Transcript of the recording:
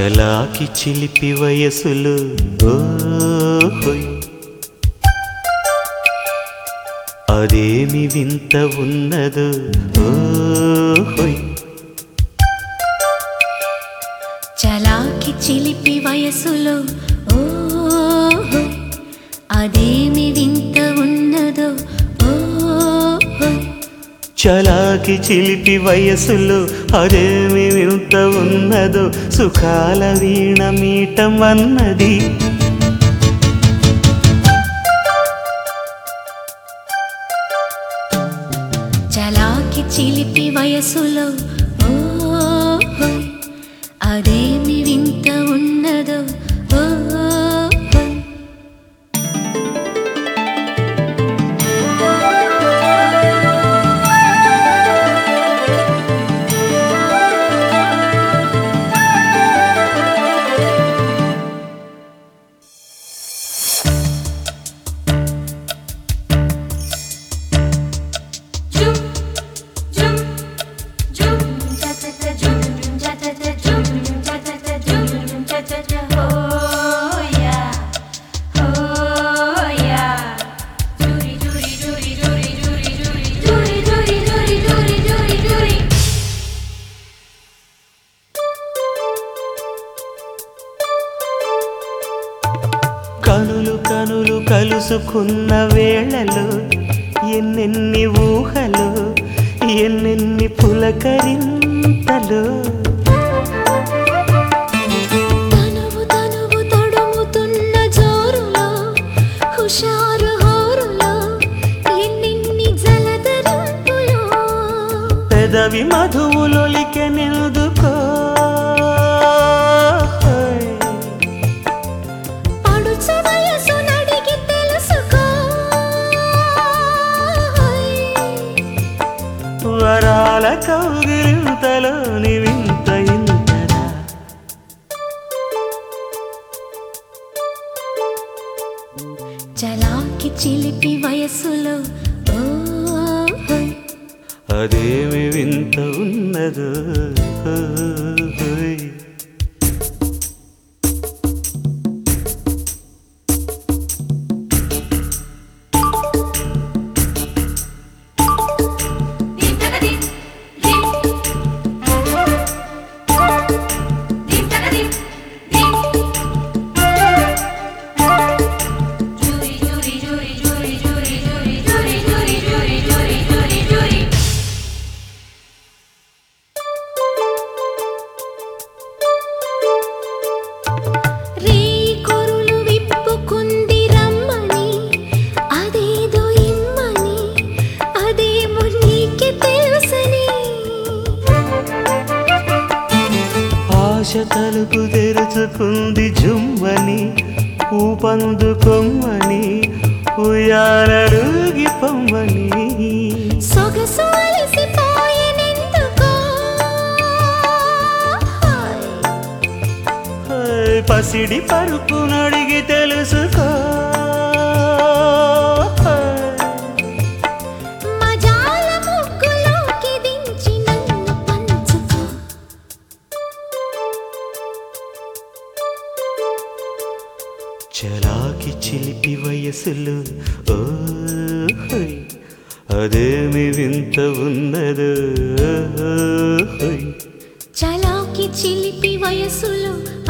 చలాకి చిలిపి వయసులు ఓహోయ్ అదేమి వింత ఉన్నదో ఓహోయ్ చలాకి చిలిపి వయసులో ఓహో అదేమి వింత ఉన్నదో ఓహో చలాకి చిలిపి వయసులో అదేమి వింత ఉన్నదో సుఖాల వీణ మీటం అన్నది చలాకి చిలిపి వయసులో ఓహో అదేమి వింత ఉన్నదో ఓహో Jum, jum, jum, cha cha cha, jum, jum, cha cha cha, jum, jum, cha cha cha, jum, jum, cha cha cha. Oh yeah, oh yeah. Juri, juri, juri, juri, juri, juri, juri, juri, juri, juri, juri, juri. కనులు కనులు కలుసుకున్న వేళలో ఎన్నెన్ని ఊహలు ఎన్నెన్ని పులకరింతలు తనువు తనువు తడుముతున్న జోరులో హుషారు హోరులో ఎన్నెన్ని జలధరింపులో పెదవి మధువులొలికె నిలుదుకో పడుచు వయసు నడిగి తెలుసుకో వరాల కౌగిలింతలోని వింత ఇంతరా చలాకి చిలిపి వయసులో ఓహోయ్ అదేమి వింత ఉన్నదో ఓహోయ్. Dim taka dim, dim. Dim taka dim, dim. Juri, juri, juri, juri, juri, juri, juri, juri, juri, juri, juri, juri. రీ కొరులు విప్పుకుంది రమ్మని అదేదో ఇమ్మని అదేమో నీకే తెలుసని ఆశ తలుపు తెరుచుకుంది జుమ్మని ఊపందుకొమ్మని ఉయ్యాలడుగి పొమ్మని సొగసు అలసిపోయేనెందుకో హై, పసిడి పరుపు నడిగి తెలుసుకో హై. మజాల ముగ్గులోకి దించి నన్ను పంచుకో చలాకి చిలిపి వయసులు ఓహోయ్ అదేమి వింత ఉన్నదో ఓహోయ్ చలాకి చిలిపి వయసులో